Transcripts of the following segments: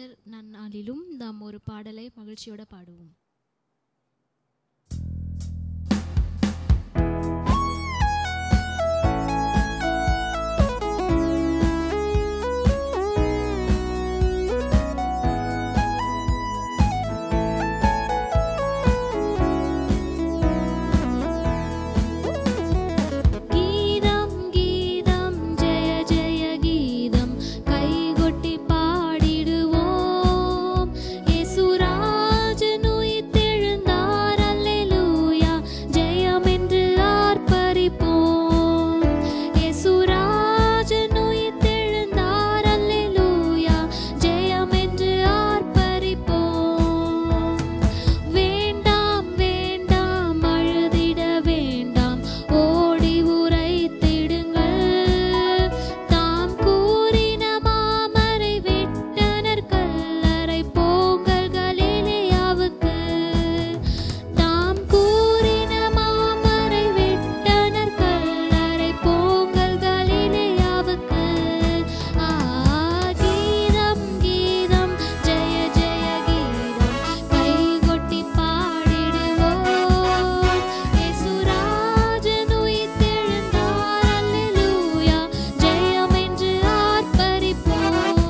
Easter நன்னாளிலும் நாம் ஒரு பாடலை மகிழ்ச்சியோட பாடுவோம் கீதம் கீதம் ஜெய ஜெய கீதம் கைகொட்டி பாடிடுவோம் இயேசுராஜன் உயிர்த்தெழுந்தார் அல்லேலூயா ஜெயம் என்று ஆர்ப்பரிப்போம் இயேசுராஜன் உயிர்த்தெழுந்தார் அல்லேலூயா ஜெயம் என்று ஆர்ப்பரிப்போம் வேண்டாம் வேண்டாம் அழுதிட வேண்டாம் ஓடி உரைத்திடுங்கள் தாம் கூறின மாமரை விட்டனர் கல்லறை போங்கள் கலிலேயாவுக்கு தாம் கூறின மாமரை விட்டனர் கல்லறை போங்கள் கலிலேயாவுக்கு ஆ கீதம் கீதம் ஜெய ஜெய கீதம் கைகொட்டி பாடிடுவோம் இயேசுராஜன் உயிர்த்தெழுந்தார் அல்லேலூயா ஜெயம் என்று ஆர்ப்பரிப்போம்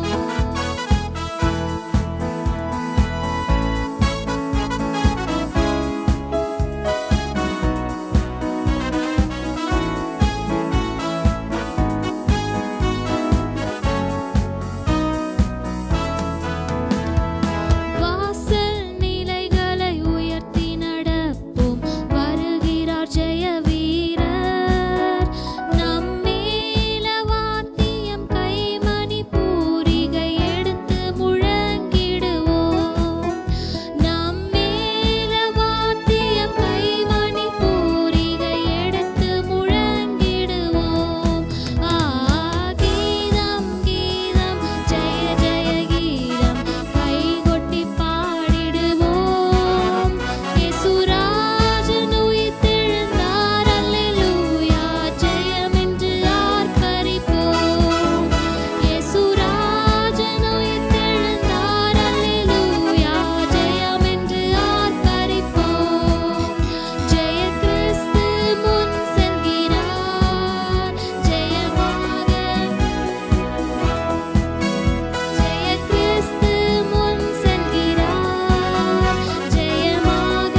வாசல் நிலைகளை உயர்த்தி நடப்போம் வருகிறார் ஜெய வீரர் நம்மேல வாத்தியம் கைமணி பூரிகை எடுத்து முழங்கிடுவோம் நம்மேல வாத்தியம் கைமணி பூரிகை எடுத்து முழங்கிடுவோம் ஆ கீதம் கீதம் ஜெய ஜெய கீதம் கைகொட்டி பாடிடுவோம் இயேசுராஜன் உயிர்த்தெழுந்தார் அல்லேலூயா ஜெயம் என்று ஆர்ப்பரிப்போம் இயேசுராஜன் உயிர்த்தெழுந்தார் அல்லேலூயா ஜெயம் என்று ஆர்ப்பரிப்போம் ஜெய கிறிஸ்து முன் செல்கிறார் ஜெயமாக ஜெய கிறிஸ்து முன் செல்கிறார் ஜெயமாக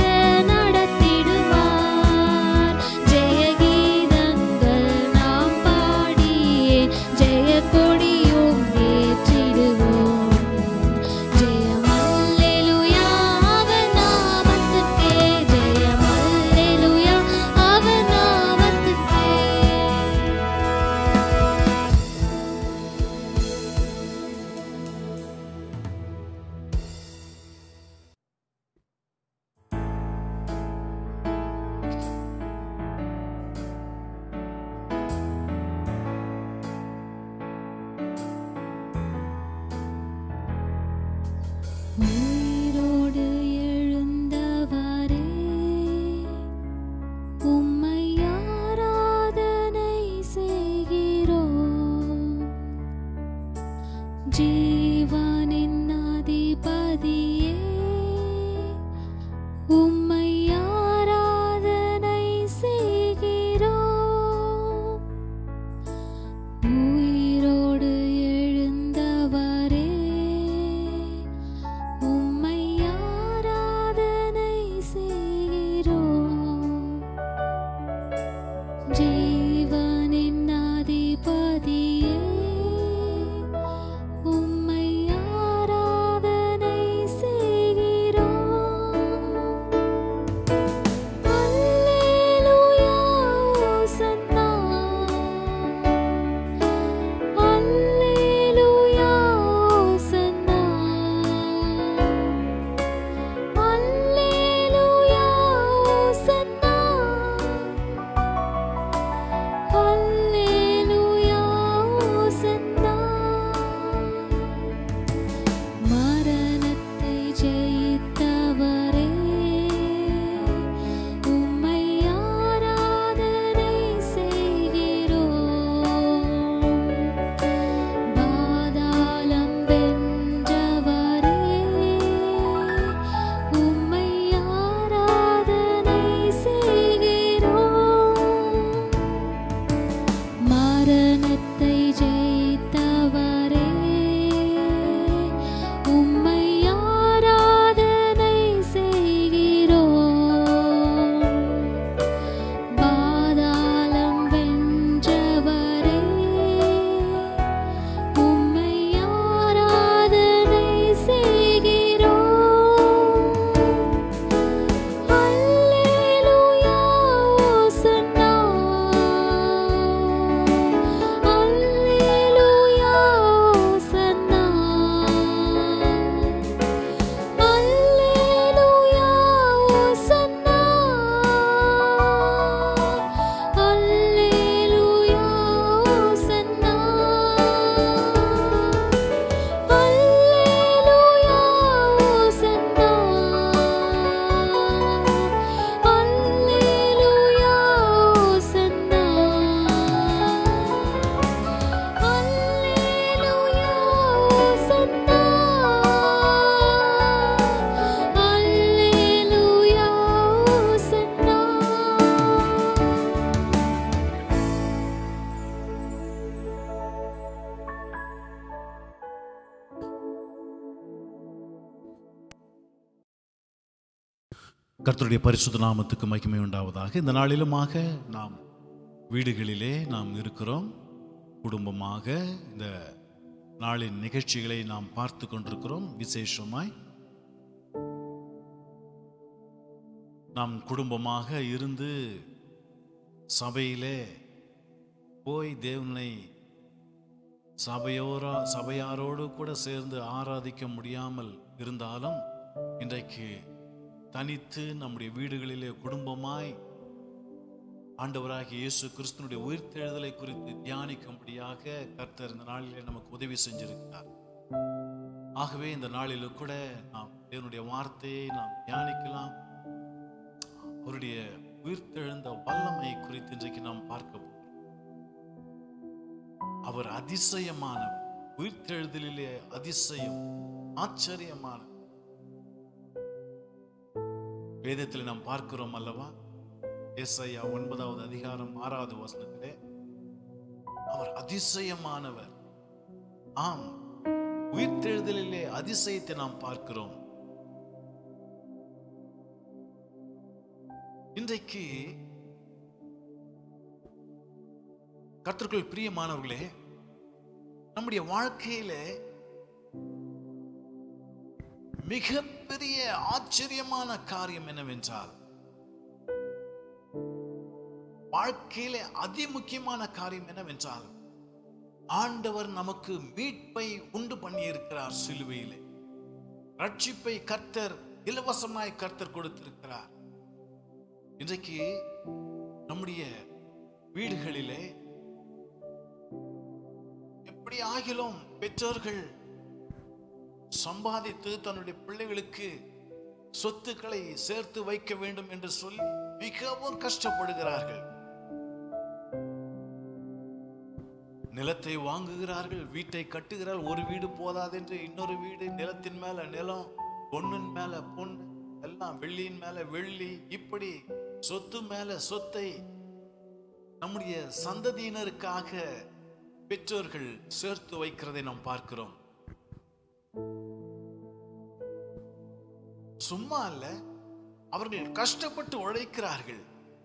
நடத்திடுவார் ஜெய கீதங்கள் நாம் பாடியே ஜெய கொடியும் ஏற்றிடுவோம் ஜெயம் அல்லேலூயா அவர் நாமத்துக்கே ஜெயம் அல்லேலூயா அவர் நாமத்துக்கே உயிரோடு எழுந்தவரே உம்மை ஆராதனை செய்கிறோம் ஜீவனின் அதிபதியே உம்மை ஆராதனை செய்கிறோம் உயிரோடு எழுந்தவரே உம்மை உம்மை ஆராதனை செய்கிறோம் பாதாளம் வென்றவரே உம்மை ஆராதனை செய்கிறோம் அல்லேலூயா ஓசன்னா அல்லேலூயா ஓசன்னா அல்லேலூயா ஓசன்னா அல்லேலூயா ஓசன்னா அல்லேலூயா ஓசன்னா அல்லேலூயா ஓசன்னா அல்லேலூயா ஓசன்னா அல்லேலூயா ஓசன்னா கர்த்தருடைய பரிசுத்த நாமத்துக்கு மகிமை உண்டாவதாக இந்த நாளிலுமாக நாம் வீடுகளிலே நாம் இருக்கிறோம் குடும்பமாக இந்த நாளின் நிகழ்ச்சிகளை நாம் பார்த்து கொண்டிருக்கிறோம் விசேஷமாய் நாம் குடும்பமாக இருந்து சபையிலே போய் தேவனை சபையோரா சபையாரோடு கூட சேர்ந்து ஆராதிக்க முடியாமல் இருந்தாலும் இன்றைக்கு தனித்து நம்முடைய வீடுகளிலே குடும்பமாய் ஆண்டவராகிய இயேசு கிறிஸ்துனுடைய உயிர்த்தெழுதலை குறித்து தியானிக்கும்படியாக கர்த்தர் இந்த நாளிலே நமக்கு உதவி செஞ்சிருக்கிறார் ஆகவே இந்த நாளிலும் கூட நாம் தேவனுடைய வார்த்தையை நாம் தியானிக்கலாம் அவருடைய உயிர்த்தெழுந்த வல்லமை குறித்து இன்றைக்கு நாம் பார்க்க போகிறோம் அவர் அதிசயமானவர் உயிர்த்தெழுதலிலே அதிசயம் ஆச்சரியமான வேதத்தில் நாம் பார்க்கிறோம் அல்லவா ஏசாயா ஒன்பதாவது அதிகாரம் ஆறாவது வசனத்திலே அவர் அதிசயமானவர் ஆம் உயிர்த்தெழுதலிலே அதிசயத்தை நாம் பார்க்கிறோம் இன்றைக்கு கர்த்தருக்குள் பிரியமானவர்களே நம்முடைய வாழ்க்கையிலே மிகப்பெரிய ஆச்சரியமான காரியம் என்னவென்றால் வாழ்க்கையிலே அதிமுக்கியமான காரியம் என்னவென்றால் ஆண்டவர் நமக்கு மீட்பை உண்டு பண்ணியிருக்கிறார் சிலுவையிலே ரட்சிப்பை கர்த்தர் இலவசமாய் கர்த்தர் கொடுத்திருக்கிறார் இன்றைக்கு நம்முடைய வீடுகளிலே எப்படி ஆகிலும் பெற்றோர்கள் சம்பாதித்து தன்னுடைய பிள்ளைகளுக்கு சொத்துக்களை சேர்த்து வைக்க வேண்டும் என்று சொல்லி மிகவும் கஷ்டப்படுகிறார்கள் நிலத்தை வாங்குகிறார்கள் வீட்டை கட்டுகிறார்கள் ஒரு வீடு போதாதென்று இன்னொரு வீடு நிலத்தின் மேல நிலம் பொண்ணின் மேல பொண்ணு எல்லாம் வெள்ளியின் மேல வெள்ளி இப்படி சொத்து மேல சொத்தை நம்முடைய சந்ததியினருக்காக பெற்றோர்கள் சேர்த்து வைக்கிறதை நாம் பார்க்கிறோம் சும்மா அல்ல அவர்கள் கஷ்டப்பட்டு உழைக்கிறார்கள்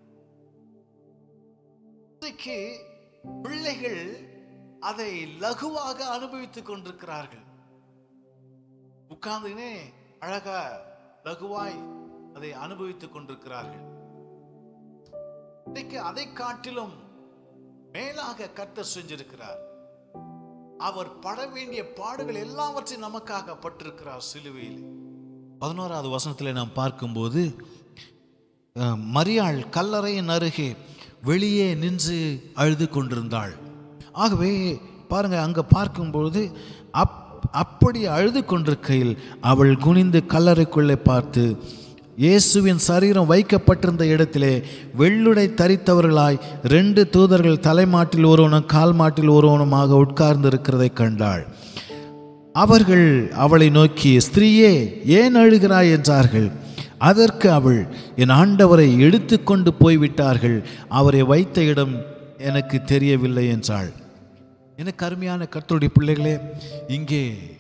இன்றைக்கு பிள்ளைகள் அதை லகுவாக அனுபவித்துக் கொண்டிருக்கிறார்கள் உட்கார்ந்துனே அழகா லகுவாய் அதை அனுபவித்துக் கொண்டிருக்கிறார்கள் இன்றைக்கு அதை காட்டிலும் மேலாக கர்த்தர் செஞ்சிருக்கிறார் அவர் பட வேண்டிய பாடுகள் எல்லாவற்றையும் நமக்காக பட்டிருக்கிறார் சிலுவையில் பதினோராவது வசனத்தில் நாம் பார்க்கும்போது அஹ், மரியாள் கல்லறையின் அருகே வெளியே நின்று அழுது கொண்டிருந்தாள் ஆகவே பாருங்க அங்க பார்க்கும்பொழுது அப் அப்படி அழுது கொண்டிருக்கையில் அவள் குனிந்து கல்லறைக்குள்ளே பார்த்து இயேசுவின் சரீரம் வைக்கப்பட்டிருந்த இடத்திலே வெள்ளுடை தரித்தவர்களாய் ரெண்டு தூதர்கள் தலைமாட்டில் ஒருவனும் கால் மாட்டில் ஒருவனுமாக உட்கார்ந்து இருக்கிறதை கண்டாள் அவர்கள் அவளை நோக்கி ஸ்திரீயே ஏன் அழுகிறாய் என்றார்கள் அதற்கு அவள் என் ஆண்டவரை எடுத்துக்கொண்டு போய்விட்டார்கள் அவரை வைத்த இடம் எனக்கு தெரியவில்லை என்றாள் எனக்கு அருமையான கர்த்தருடைய பிள்ளைகளே இங்கே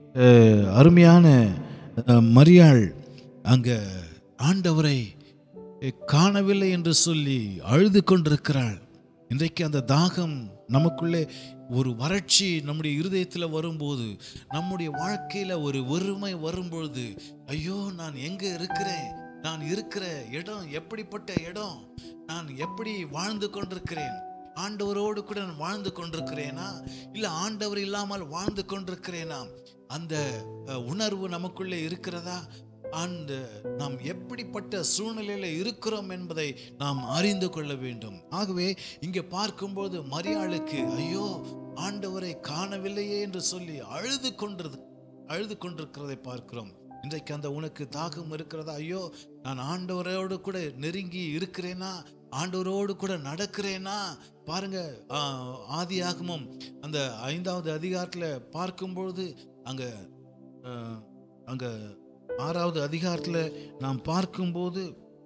அஹ், அருமையான அஹ், மரியாள் அங்க ஆண்டவரை அஹ், காணவில்லை என்று சொல்லி அழுது கொண்டிருக்கிறாள் இன்றைக்கு அந்த தாகம் நமக்குள்ளே ஒரு வறட்சி நம்முடைய இருதயத்தில் வரும்போது நம்முடைய வாழ்க்கையில ஒரு வெறுமை வரும்பொழுது ஐயோ நான் எங்க இருக்கிறேன் நான் இருக்கிற இடம் எப்படிப்பட்ட இடம் நான் எப்படி வாழ்ந்து கொண்டிருக்கிறேன் ஆண்டவரோடு கூட நான் வாழ்ந்து கொண்டிருக்கிறேனா இல்ல ஆண்டவர் இல்லாமல் வாழ்ந்து கொண்டிருக்கிறேனா அந்த அஹ், உணர்வு நமக்குள்ளே இருக்கிறதா அந்த நாம் எப்படிப்பட்ட சூழ்நிலையில இருக்கிறோம் என்பதை நாம் அறிந்து கொள்ள வேண்டும் ஆகவே இங்கே பார்க்கும்போது மரியாளுக்கு ஐயோ ஆண்டவரை காணவில்லையே என்று சொல்லி அழுது கொண்டிருது அழுது கொண்டிருக்கிறதை பார்க்கிறோம் இன்றைக்கு அந்த உனக்கு தாகம் இருக்கிறதா ஐயோ நான் ஆண்டவரோடு கூட நெருங்கி இருக்கிறேனா ஆண்டவரோடு கூட நடக்கிறேனா பாருங்க ஆஹ், ஆதியாகமம் அந்த ஐந்தாவது அதிகாரத்தில் பார்க்கும்பொழுது அங்க ஆஹ், அங்க ஆறாவது அதிகாரத்தில் நாம் பார்க்கும்போது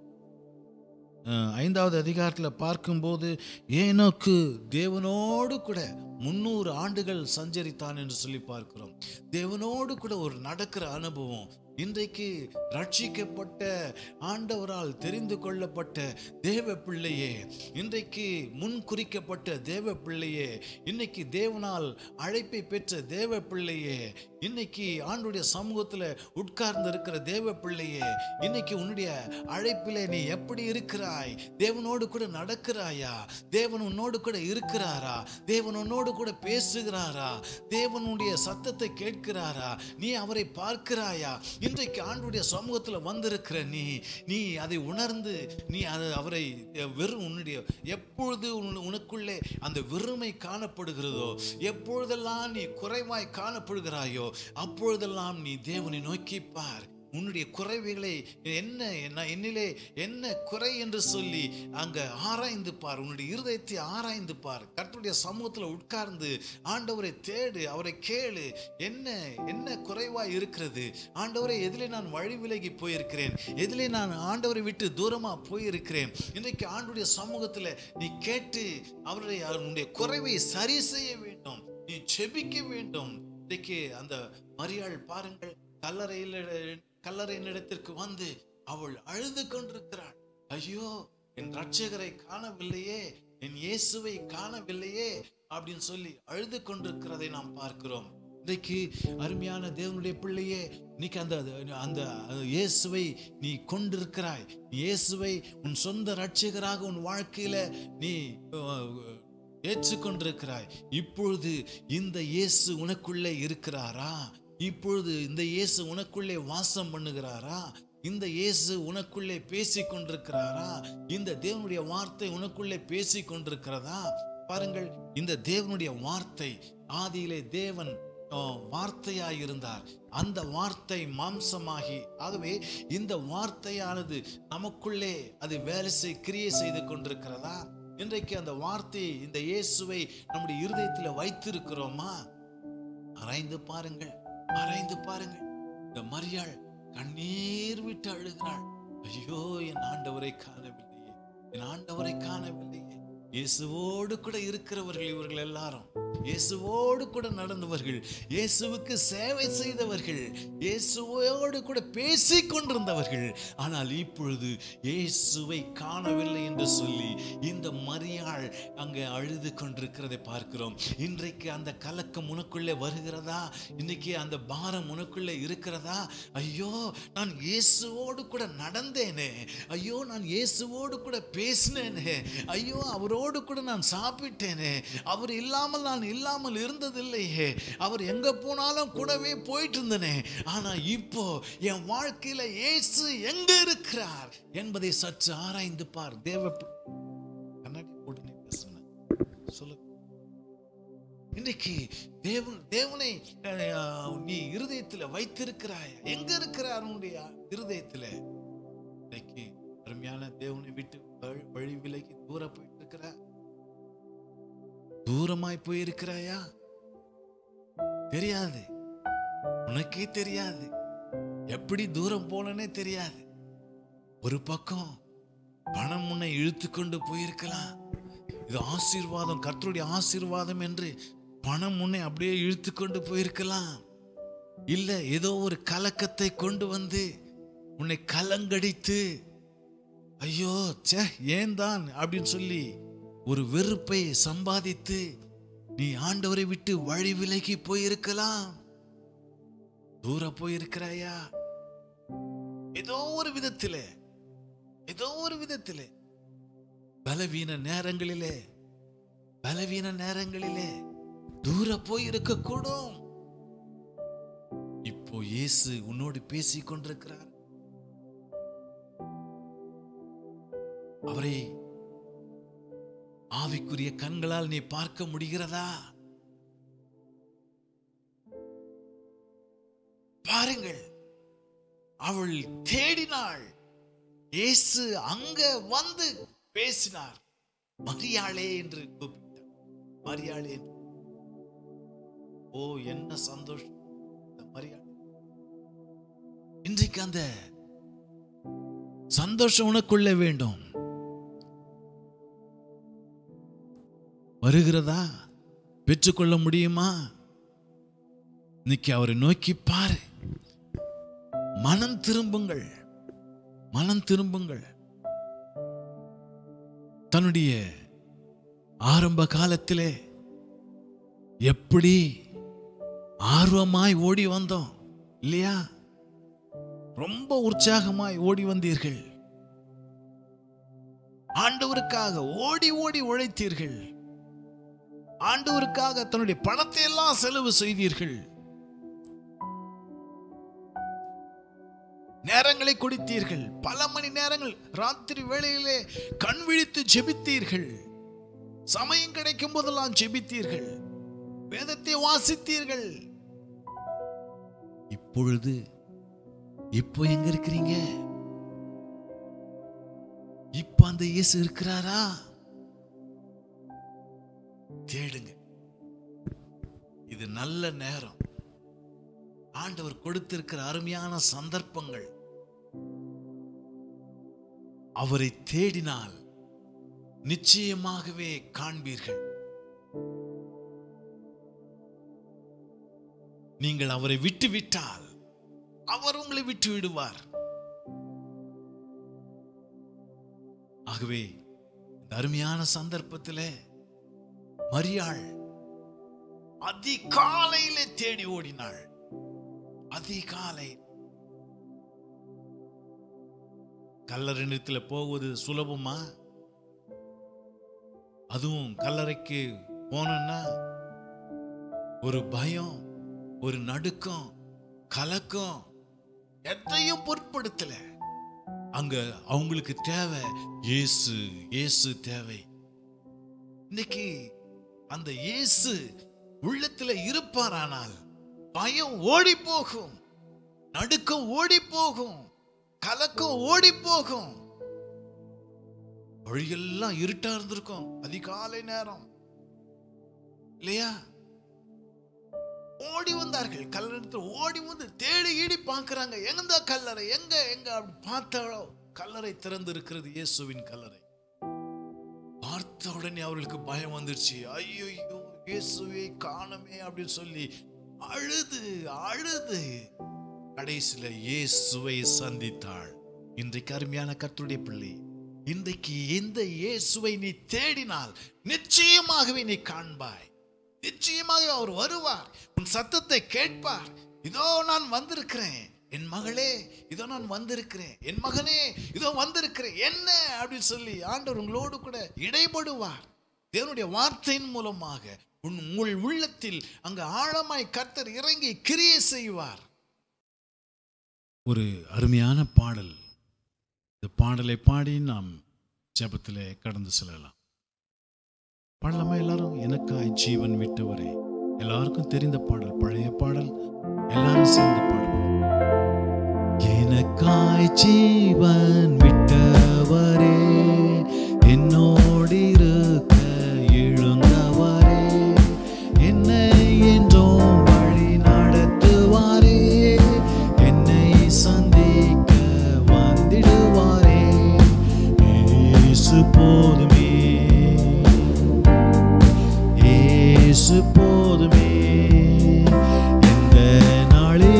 அஹ், ஐந்தாவது அதிகாரத்தில் பார்க்கும்போது ஏனோக்கு தேவனோடு கூட முன்னூறு ஆண்டுகள் சஞ்சரித்தான் என்று சொல்லி பார்க்கிறோம் தேவனோடு கூட ஒரு நடக்கிற அனுபவம் இன்றைக்கு ரட்சிக்கப்பட்ட ஆண்டவரால் தெரிந்து கொள்ளப்பட்ட தேவ பிள்ளையே இன்றைக்கு முன் குறிக்கப்பட்ட தேவ பிள்ளையே இன்னைக்கு தேவனால் அழைப்பை பெற்ற தேவ பிள்ளையே இன்னைக்கு ஆண்டுடைய சமூகத்தில் உட்கார்ந்து இருக்கிற தேவ பிள்ளையே இன்னைக்கு உன்னுடைய அழைப்பிலே நீ எப்படி இருக்கிறாய் தேவனோடு கூட நடக்கிறாயா தேவன் உன்னோடு கூட இருக்கிறாரா தேவன் உன்னோடு கூட பேசுகிறாரா தேவனுடைய சத்தத்தை கேட்கிறாரா நீ அவரை பார்க்கிறாயா இன்றைக்கு ஆண்டுடைய சமூகத்தில் வந்திருக்கிற நீ நீ அதை உணர்ந்து நீ அதை அவரை வெறும் உன்னுடைய எப்பொழுது உன் உனக்குள்ளே அந்த வெறுமை காணப்படுகிறதோ எப்பொழுதெல்லாம் நீ குறைவாய் காணப்படுகிறாயோ அப்பொழுதெல்லாம் நீ தேவனை நோக்கி பார் உன்னுடைய குறைவுகளை என்ன என்ன என்னிலே என்ன குறை என்று சொல்லி அங்க ஆராய்ந்து பார் உன்னுடைய இருதயத்தை ஆராய்ந்து பார் கர்த்தருடைய சமூகத்தில் உட்கார்ந்து ஆண்டவரை தேடு அவரை கேளு என்ன என்ன குறைவாய் இருக்கிறது ஆண்டவரை எதிலே நான் வழி விலகி போயிருக்கிறேன் எதிலே நான் ஆண்டவரை விட்டு தூரமா போயிருக்கிறேன் இன்றைக்கு ஆண்டுடைய சமூகத்தில் நீ கேட்டு அவருடைய அவனுடைய குறைவை சரி செய்ய வேண்டும் நீ செபிக்க வேண்டும் இன்றைக்கு அந்த மரியாள் பாருங்கள் கல்லறையில் கல்லறையினிடத்திற்கு வந்து அவள் அழுது கொண்டிருக்கிறாள் ஐயோ என் ரட்சகரை காணவில்லையே என் இயேசுவை காணவில்லையே அப்படின்னு சொல்லி அழுது கொண்டிருக்கிறதை நாம் பார்க்கிறோம் இன்றைக்கு அருமையான தேவனுடைய பிள்ளையே இன்னைக்கு அந்த அந்த இயேசுவை நீ கொண்டிருக்கிறாய் இயேசுவை உன் சொந்த ரட்சகராக உன் வாழ்க்கையில நீ அஹ், ஏற்றுக்கொண்டிருக்கிறாய் இப்பொழுது இந்த இயேசு உனக்குள்ளே இருக்கிறாரா இப்பொழுது இந்த இயேசு உனக்குள்ளே வாசம் பண்ணுகிறாரா இந்த இயேசு உனக்குள்ளே பேசிக் கொண்டிருக்கிறாரா இந்த தேவனுடைய வார்த்தை உனக்குள்ளே பேசிக் கொண்டிருக்கிறதா பாருங்கள் இந்த தேவனுடைய வார்த்தை ஆதியிலே தேவன் அஹ், வார்த்தையாய் இருந்தார் அந்த வார்த்தை மாம்சமாகி ஆகவே இந்த வார்த்தையானது நமக்குள்ளே அது வேலை செய் கிரியை செய்து கொண்டிருக்கிறதா இன்றைக்கு அந்த வார்த்தையை இந்த இயேசுவை நம்முடைய இருதயத்தில் வைத்திருக்கிறோமா ஆராய்ந்து பாருங்கள் ஆராய்ந்து பாருங்கள் இந்த மரியாள் கண்ணீர் விட்டு அழுகிறாள் ஐயோ என் ஆண்டவரை காணவில்லையே என் ஆண்டவரை காணவில்லையே இயேசுவோடு கூட இருக்கிறவர்கள் இவர்கள் எல்லாரும் இயேசுவோடு கூட நடந்தவர்கள் இயேசுவுக்கு சேவை செய்தவர்கள் இயேசுவோடு கூட பேசிக் கொண்டிருந்தவர்கள் ஆனால் இப்பொழுது இயேசுவை காணவில்லை என்று சொல்லி இந்த மரியாள் அங்கே அழுது கொண்டிருக்கிறதை பார்க்கிறோம் இன்றைக்கு அந்த கலக்கம் உனக்குள்ளே வருகிறதா இன்னைக்கு அந்த பாரம் உனக்குள்ளே இருக்கிறதா ஐயோ நான் இயேசுவோடு கூட நடந்தேனே ஐயோ நான் இயேசுவோடு கூட பேசினேனே ஐயோ அவரோடு கூட நான் சாப்பிட்டேனே அவர் இல்லாமல் நான் இல்லாமல் இருந்ததில்லையே அவர் எங்க போனாலும் கூடவே போயிட்டு இருந்தனே ஆனா இப்போ என் வாழ்க்கையில இயேசு எங்க இருக்கிறார் என்பதை சற்று ஆராய்ந்து பார் தேவ பி- கண்ணாடி போட்டு நீ பேசுன சொல்லு இன்றைக்கு தேவன் தேவனை அஹ், நீ இருதயத்தில் வைத்திருக்கிறாய் எங்க இருக்கிறார் உன்னுடைய இருதயத்தில் இன்றைக்கு அருமையான தேவனை விட்டு வழி- வழி விலகி தூர போயிட்டு இருக்கிற தூரமாய் போயிருக்கிறாயா தெரியாது உனக்கே தெரியாது எப்படி தூரம் போனனே தெரியாது ஒரு பக்கம் பணம் உன்னை இழுத்து கொண்டு போயிருக்கலாம் இது ஆசீர்வாதம் கர்த்தருடைய ஆசீர்வாதம் என்று பணம் உன்னை அப்படியே இழுத்து கொண்டு போயிருக்கலாம் இல்ல ஏதோ ஒரு கலக்கத்தை கொண்டு வந்து உன்னை கலங்கடித்து ஐயோ ச்சே ஏன் தான் அப்படின்னு சொல்லி ஒரு வெறுப்பை சம்பாதித்து நீ ஆண்டவரை விட்டு வழி விலகி போயிருக்கலாம் தூர போயிருக்கிறாயா ஏதோ ஒரு விதத்திலே ஏதோ ஒரு விதத்திலே பலவீன நேரங்களிலே பலவீன நேரங்களிலே தூர போய் இருக்கக்கூடும் இப்போ இயேசு உன்னோடு பேசிக் கொண்டிருக்கிறார் அவரை ஆவிக்குரிய கண்களால் நீ பார்க்க முடிகிறதா பாருங்கள் அவள் தேடினாள் இயேசு அங்க வந்து பேசினார் மரியாளே என்று கூப்பிட்டார் மரியாளே என்று. ஓ என்ன சந்தோஷம் இந்த மரியாதை இன்றைக்கு அந்த சந்தோஷம் உனக்குள்ள வேண்டும் வருகிறதா பெற்றுக்கொள்ள முடியுமா இன்னைக்கு அவரை நோக்கி பாரு மனம் திரும்புங்கள் மனம் திரும்புங்கள் தன்னுடைய ஆரம்ப காலத்திலே எப்படி ஆர்வமாய் ஓடி வந்தோம் இல்லையா ரொம்ப உற்சாகமாய் ஓடி வந்தீர்கள் ஆண்டவருக்காக ஓடி ஓடி உழைத்தீர்கள் ஆண்டவருக்காக தன்னுடைய பணத்தை எல்லாம் செலவு செய்தீர்கள் நேரங்களை கொடுத்தீர்கள் பல மணி நேரங்கள் ராத்திரி வேளையிலே கண் விழித்து ஜெபித்தீர்கள் சமயம் கிடைக்கும் போதெல்லாம் ஜெபித்தீர்கள் வேதத்தை வாசித்தீர்கள் இப்பொழுது இப்போ எங்க இருக்கிறீங்க இப்ப அந்த இயேசு இருக்கிறாரா தேடுங்க இது நல்ல நேரம் ஆண்டவர் கொடுத்திருக்கிற அருமையான சந்தர்ப்பங்கள் அவரை தேடினால் நிச்சயமாகவே காண்பீர்கள் நீங்கள் அவரை விட்டு விட்டால் அவர் உங்களை விட்டு விடுவார் ஆகவே இந்த அருமையான சந்தர்ப்பத்திலே மரியாள் அதிகாலையிலே தேடி ஓடினாள் அதிகாலை கல்லறை நிலத்துல போவது சுலபமா அதுவும் கல்லறைக்கு போனோம்னா ஒரு பயம் ஒரு நடுக்கம் கலக்கம் எதையும் பொருட்படுத்தல அங்க அவங்களுக்கு தேவை இயேசு இயேசு தேவை இன்னைக்கு அந்த இயேசு உள்ளத்துல இருப்பாரானால் பயம் ஓடி போகும் நடுக்கம் ஓடி போகும் கலக்கம் ஓடி போகும் வழியெல்லாம் இருட்டா இருந்திருக்கும் அதிகாலை நேரம் இல்லையா ஓடி வந்தார்கள் கல்லறத்தில் ஓடி வந்து தேடி ஈடி பார்க்கறாங்க எங்க கல்லறை எங்க எங்க அப்படி பார்த்தாலோ கல்லறை திறந்து இருக்கிறது இயேசுவின் கல்லறை பார்த்த உடனே அவர்களுக்கு பயம் வந்துருச்சு ஐயோ இயேசுவை காணமே அப்படின்னு சொல்லி அழுது அழுது கடைசியில இயேசுவை சந்தித்தாள் இன்றைக்கு அருமையான கர்த்தருடைய பிள்ளை இன்றைக்கு இந்த இயேசுவை நீ தேடினால் நிச்சயமாகவே நீ காண்பாய் நிச்சயமாக அவர் வருவார் உன் சத்தத்தை கேட்பார் இதோ நான் வந்திருக்கிறேன் என் மகளே இதோ நான் வந்திருக்கிறேன் என் மகனே இதோ வந்திருக்கிறேன் என்ன அப்படின்னு சொல்லி ஆண்டவர் உங்களோடு கூட இடைபடுவார் தேவனுடைய வார்த்தையின் மூலமாக உன் உங்கள் உள்ளத்தில் அங்கு ஆழமாய் கர்த்தர் இறங்கி கிரியை செய்வார் ஒரு அருமையான பாடல் இந்த பாடலை பாடி நாம் ஜெபத்திலே கடந்து செல்லலாம் பாடலாமா எல்லாரும் எனக்காய் ஜீவன் விட்டவரே எல்லாருக்கும் தெரிந்த பாடல் பழைய பாடல் எல்லாரும் சேர்ந்து பாடுவோம் எனக்காய் ஜீவன் விட்டவரே என்னோடு இருக்க எழுந்தவரே என்னை என்றும் வழி நடத்துவாரே என்னை சந்திக்க வந்திடுவாரே இயேசு போதுமே இயேசு போதுமே இந்த நாளில்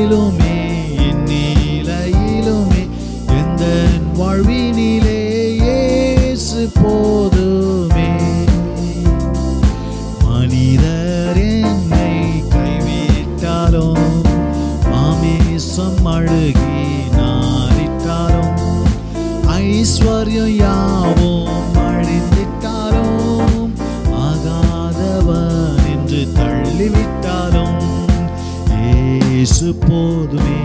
அழுகி நாரிட்டாலும் ஐஸ்வர்யம் யாவும் அழிந்திட்டாலும் ஆகாதவன் என்று தள்ளிவிட்டாலும் ஏசு போதுமே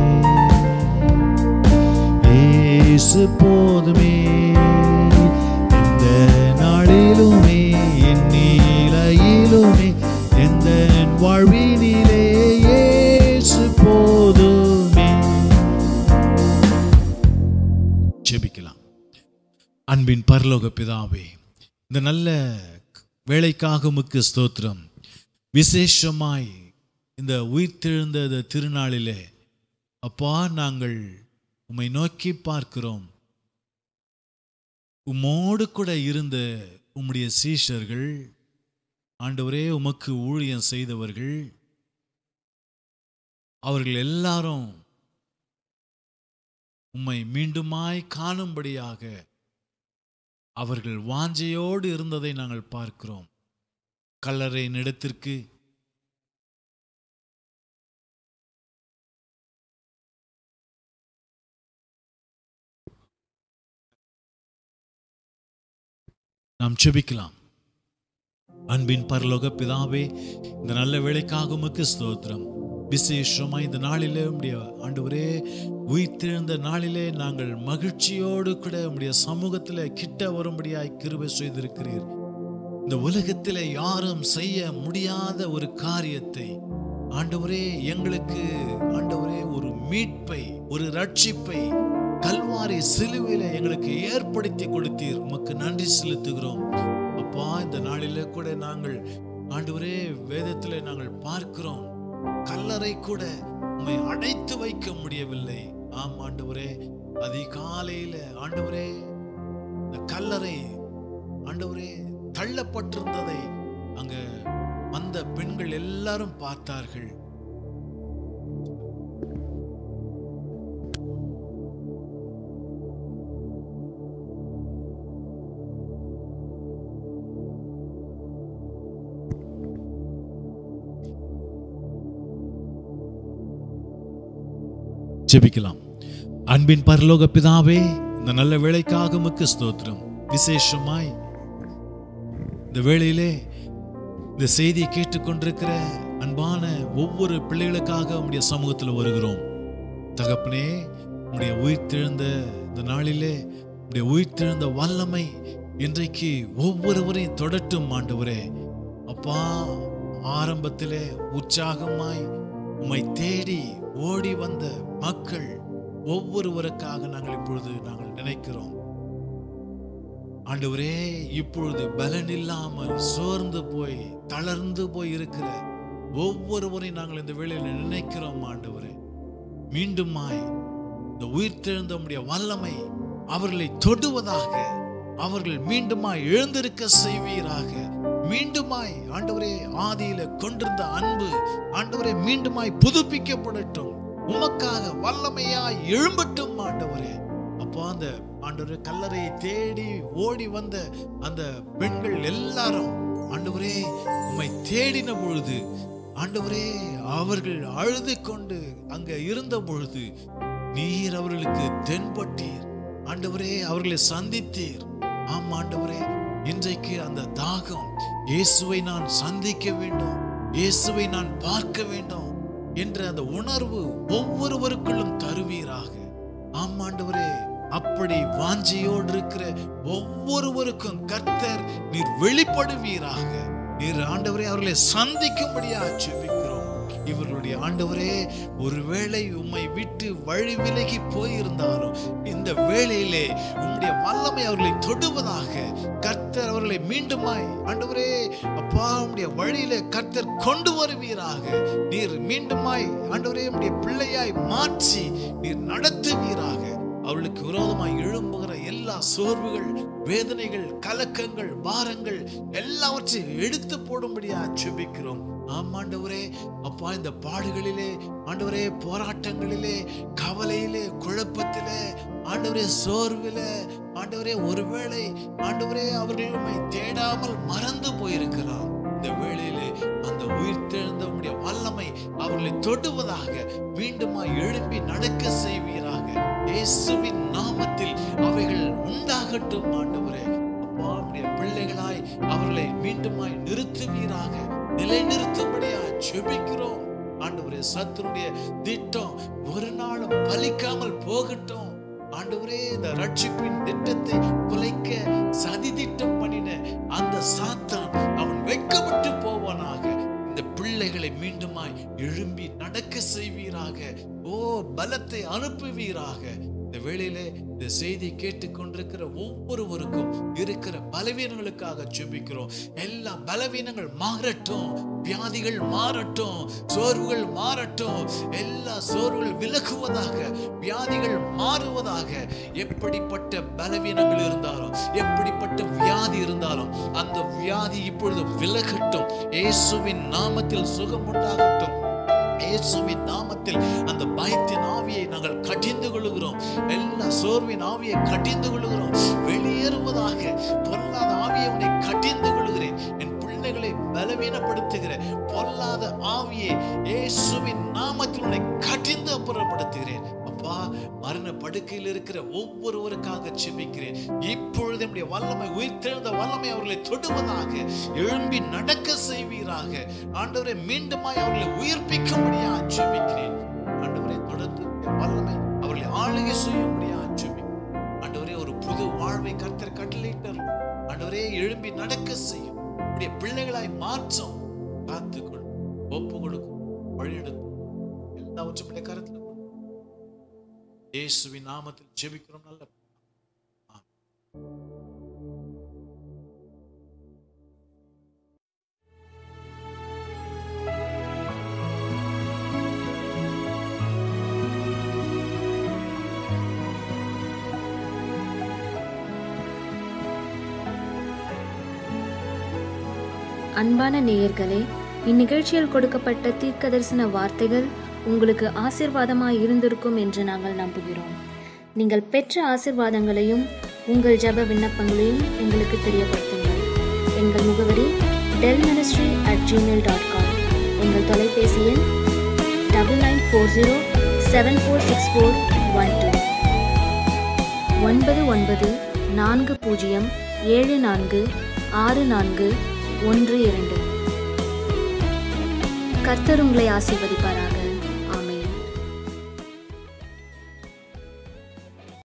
ஏசு போதுமே எந்த நாளிலுமே என் நீலையிலுமே எந்த வாழ்வினிலே ஏசு போதுமே ஜெபிக்கலாம் அன்பின் பரலோக பிதாவே இந்த நல்ல வேலைக்காக உமக்கு ஸ்தோத்திரம் விசேஷமாய் இந்த உயிர்த்தெழுந்த இந்த திருநாளிலே அப்பா நாங்கள் உம்மை நோக்கி பார்க்கிறோம் உம்மோடு கூட இருந்த உம்முடைய சீஷர்கள் ஆண்டவரே உமக்கு ஊழியம் செய்தவர்கள் அவர்கள் எல்லாரும் உம்மை மீண்டுமாய் காணும்படியாக அவர்கள் வாஞ்சையோடு இருந்ததை நாங்கள் பார்க்கிறோம் கல்லறை இடத்திற்கு நாம் செபிக்கலாம் அன்பின் பரலோக பிதாவே இந்த நல்ல வேலைக்காக உமக்கு ஸ்தோத்திரம் விசேஷமா இந்த நாளிலே உம்முடைய ஆண்டவரே உயிர்த்தெழுந்த நாளிலே நாங்கள் மகிழ்ச்சியோடு கூட உம்முடைய சமூகத்தில் கிட்ட வரும்படியாய் கிருபை செய்திருக்கிறீர் இந்த உலகத்திலே யாரும் செய்ய முடியாத ஒரு காரியத்தை ஆண்டவரே எங்களுக்கு ஆண்டவரே ஒரு மீட்பை ஒரு ரட்சிப்பை கல்வாரி சிலுவையில எங்களுக்கு ஏற்படுத்தி கொடுத்தீர் உமக்கு நன்றி செலுத்துகிறோம் அப்பா இந்த நாளில கூட நாங்கள் ஆண்டவரே வேதத்திலே நாங்கள் பார்க்கிறோம் கல்லறை கூட உம்மை அடைத்து வைக்க முடியவில்லை ஆம் ஆண்டவரே அதிகாலையில ஆண்டவரே இந்த கல்லறை ஆண்டவரே தள்ளப்பட்டிருந்ததை அங்க வந்த பெண்கள் எல்லாரும் பார்த்தார்கள் ஜெபிக்கலாம் அன்பின் பரலோக பிதாவே இந்த நல்ல வேலைக்காக உமக்கு ஸ்தோத்திரம் விசேஷமாய் இந்த வேளையிலே இந்த செய்தியை கேட்டுக்கொண்டிருக்கிற அன்பான ஒவ்வொரு பிள்ளைகளுக்காக உம்முடைய சமூகத்தில் வருகிறோம் தகப்பனே உம்முடைய உயிர்த்தெழுந்த இந்த நாளிலே உம்முடைய உயிர்த்தெழுந்த வல்லமை இன்றைக்கு ஒவ்வொருவரையும் தொடட்டும் ஆண்டவரே அப்பா ஆரம்பத்திலே உற்சாகமாய் உம்மை தேடி ஓடி வந்த மக்கள் ஒவ்வொருவருக்காக நாங்கள் இப்பொழுது நாங்கள் நினைக்கிறோம் ஆண்டவரே இப்பொழுது பலன் இல்லாமல் சோர்ந்து போய் தளர்ந்து போய் இருக்கிற ஒவ்வொருவரையும் நாங்கள் இந்த வேளையில் நினைக்கிறோம் ஆண்டவரே மீண்டுமாய் இந்த உயிர்த்தெழுந்த உம்முடைய வல்லமை அவர்களை தொடுவதாக அவர்கள் மீண்டுமாய் எழுந்திருக்க செய்வீராக மீண்டுமாய் ஆண்டவரே ஆதியில கொண்டிருந்த அன்பு ஆண்டவரே மீண்டுமாய் புதுப்பிக்கப்படட்டும் உமக்காக வல்லமையாய் எழும்பட்டும் ஆண்டவரே அப்போ அந்த ஆண்டவரே கல்லறையை தேடி ஓடி வந்த அந்த பெண்கள் எல்லாரும் ஆண்டவரே உம்மை தேடின பொழுது ஆண்டவரே அவர்கள் அழுது கொண்டு அங்க இருந்த பொழுது நீர் அவர்களுக்கு தென்பட்டீர் ஆண்டவரே அவர்களை சந்தித்தீர் ஆம் ஆண்டவரே இன்றைக்கு அந்த தாகம் இயேசுவை நான் சந்திக்க வேண்டும் இயேசுவை நான் பார்க்க வேண்டும் என்ற அந்த உணர்வு ஒவ்வொருவருக்குள்ளும் தருவீராக ஆம் ஆண்டவரே அப்படி வாஞ்சியோடு இருக்கிற ஒவ்வொருவருக்கும் கர்த்தர் நீர் வெளிப்படுவீராக நீர் ஆண்டவரே அவர்களை சந்திக்கும்படியா ஜெபிக்கிறோம் இவர்களுடைய ஆண்டவரே ஒருவேளை உம்மை விட்டு வழி விலகி போயிருந்தாலும் இந்த வேளையிலே உம்முடைய வல்லமை அவர்களை தொடுவதாக கர்த்தர் அவர்களை மீண்டுமாய் ஆண்டவரே அப்பா உம்முடைய வழியிலே கர்த்தர் கொண்டு வருவீராக நீர் மீண்டுமாய் ஆண்டவரே உம்முடைய பிள்ளையாய் மாற்றி நீர் நடத்துவீராக அவளுக்கு விரோதமாய் எழும்புகிற எல்லா சோர்வுகள் வேதனைகள் கலக்கங்கள் பாரங்கள் எல்லாவற்றையும் எடுத்து போடும்படியா ஜெபிக்கிறோம் ஆம் ஆண்டவரே அப்பா இந்த பாடுகளிலே ஆண்டவரே போராட்டங்களிலே கவலையிலே குழப்பத்திலே ஆண்டவரே சோர்விலே ஆண்டவரே ஒருவேளை ஆண்டவரே அவர்கள் உம்மை தேடாமல் மறந்து போயிருக்கலாம் இந்த வேளையிலே அந்த உயிர்த்தெழுந்த உம்முடைய வல்லமை அவர்களை தொடுவதாக மீண்டுமாய் எழுப்பி நடக்க செய்வீராக இயேசுவின் நாமத்தில் அவைகள் உண்டாகட்டும் ஆண்டவரே அப்பா உம்முடைய பிள்ளைகளாய் அவர்களை மீண்டுமாய் நிறுத்துவீராக நிலைநிறுத்தும்படியா ஜெபிக்கிறோம் ஆண்டவரே சத்துருடைய திட்டம் ஒரு நாளும் பலிக்காமல் போகட்டும் ஆண்டவரே இந்த ரட்சிப்பின் திட்டத்தை குலைக்க சதி திட்டம் பண்ணின அந்த சாத்தான் அவன் வெட்கப்பட்டு போவானாக இந்த பிள்ளைகளை மீண்டுமாய் எழும்பி நடக்க செய்வீராக ஓ பலத்தை அனுப்புவீராக இந்த வேளையிலே இந்த செய்தி கேட்டுக்கொண்டிருக்கிற ஒவ்வொருவருக்கும் இருக்கிற பலவீனங்களுக்காக ஜெபிக்கிறோம் எல்லா பலவீனங்கள் மாறட்டும் வியாதிகள் மாறட்டும் சோர்வுகள் மாறட்டும் எல்லா சோர்வுகள் விலகுவதாக வியாதிகள் மாறுவதாக எப்படிப்பட்ட பலவீனங்கள் இருந்தாலும் எப்படிப்பட்ட வியாதி இருந்தாலும் அந்த வியாதி இப்பொழுது விலகட்டும் இயேசுவின் நாமத்தில் சுகம் உண்டாகட்டும் இயேசுவின் நாமத்தில் அந்த பயத்தின் ஆவியை நாங்கள் கடிந்து கொள்கிறோம் எல்லா சோர்வின் ஆவியை கடிந்து கொள்கிறோம் வெளியேறுவதாக பொல்லாத ஆவியை உன்னை கடிந்து கொள்கிறேன் என் பிள்ளைகளை பலவீனப்படுத்துகிற பொல்லாத ஆவியை இயேசுவின் நாமத்தில் உன்னை கடிந்து அப்புறப்படுத்துகிறேன் அப்பா மரண படுக்கையில் இருக்கிற ஒவ்வொருவருக்காக செபிக்கிறேன் இப்பொழுது என்னுடைய வல்லமை உயிர்த்தெழுந்த வல்லமை அவர்களை தொடுவதாக எழும்பி நடக்க செய்வீராக ஆண்டவரை மீண்டுமாய் அவர்களை உயிர்ப்பிக்கும்படியா ஜெபிக்கிறேன் ஆண்டவரை தொடர்ந்து உம்முடைய வல்லமை அவர்களை ஆளுகை செய்யும்படியா ஜெபிக்கிறேன் ஆண்டவரே ஒரு புது வாழ்வை கர்த்தர் கட்டளையிட்டார் ஆண்டவரே எழும்பி நடக்க செய்யும் உடைய பிள்ளைகளாய் மாற்றம் காத்துக்கொள் ஒப்பு கொடுக்கும் வழிநடத்தும் எல்லாவற்றும் உடைய கருத்தில் கொடு. இயேசுவின் நாமத்தில் ஜெபிக்கிறோம் நல்ல ஆமென். அன்பான நேயர்களே இந்நிகழ்ச்சியில் கொடுக்கப்பட்ட தீர்க்கதரிசன வார்த்தைகள் உங்களுக்கு ஆசிர்வாதமாய் இருந்திருக்கும் என்று நாங்கள் நம்புகிறோம் நீங்கள் பெற்ற ஆசிர்வாதங்களையும் உங்கள் ஜெப விண்ணப்பங்களையும் எங்களுக்கு தெரியப்படுத்துங்கள் எங்கள் முகவரி tel ministry at Gmail dot com எங்கள் தொலைபேசி எண் double nine four zero seven four six four one two ஒன்பது ஒன்பது நான்கு பூஜ்ஜியம் ஏழு நான்கு ஆறு நான்கு ஒன்று இரண்டு கர்த்தர் உங்களை ஆசீர்வதிப்பாராக